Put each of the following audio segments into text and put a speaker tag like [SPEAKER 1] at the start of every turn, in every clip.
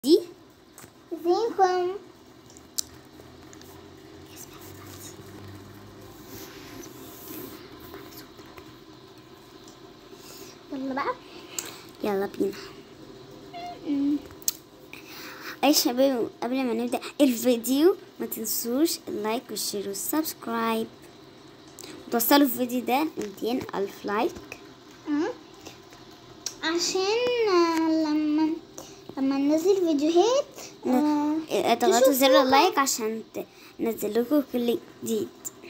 [SPEAKER 1] دي
[SPEAKER 2] ازيكم يلا بقى
[SPEAKER 1] يلا بينا اي شباب قبل ما نبدأ الفيديو ما تنسوش اللايك والشير والسبسكرايب وتوصلوا الفيديو ده 200 ألف لايك
[SPEAKER 2] أه. عشان آه، لما لما ننزل فيديوهات آه،
[SPEAKER 1] اضغطوا
[SPEAKER 2] تشوفوها.
[SPEAKER 1] زر اللايك عشان تنزل لكم كل جديد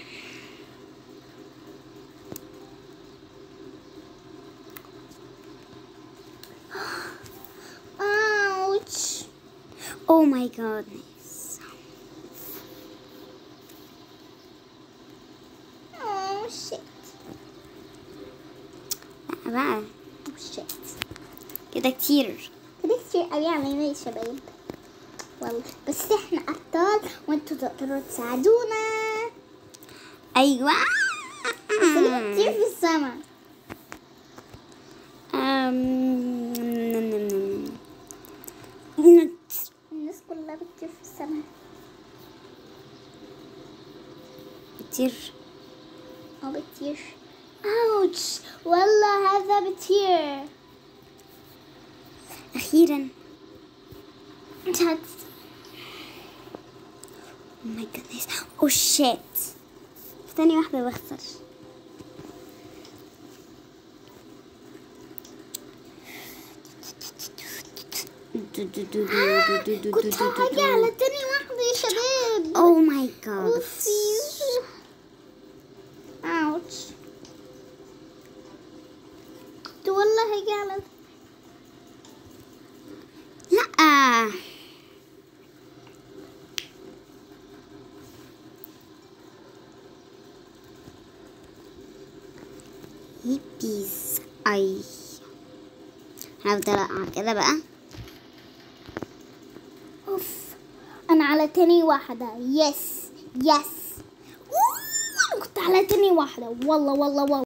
[SPEAKER 2] اوتش
[SPEAKER 1] Oh my goodness
[SPEAKER 2] اوه شيت
[SPEAKER 1] لا بقى
[SPEAKER 2] اوه شيت
[SPEAKER 1] كده كتير
[SPEAKER 2] كده كتير قوي علينا يا شباب والله بس احنا ابطال وانتوا تقدروا تساعدونا
[SPEAKER 1] ايوه
[SPEAKER 2] بس ليه كتير في السما
[SPEAKER 1] أم...
[SPEAKER 2] الناس كلها بتطير في السما
[SPEAKER 1] كتير
[SPEAKER 2] او بتطير اوتش والله هذا بتطير
[SPEAKER 1] اخيرا
[SPEAKER 2] مش هت
[SPEAKER 1] Oh my goodness oh shit في تاني واحدة بخسر
[SPEAKER 2] كنت هاجي على تاني واحدة يا شباب
[SPEAKER 1] Oh my god
[SPEAKER 2] اوفيز اوتش كنت والله هاجي على
[SPEAKER 1] لا هيبيز اي هفضل اقع كده بقى
[SPEAKER 2] اوف انا على تاني واحدة يس يس أوه، انا كنت على تاني واحدة والله والله والله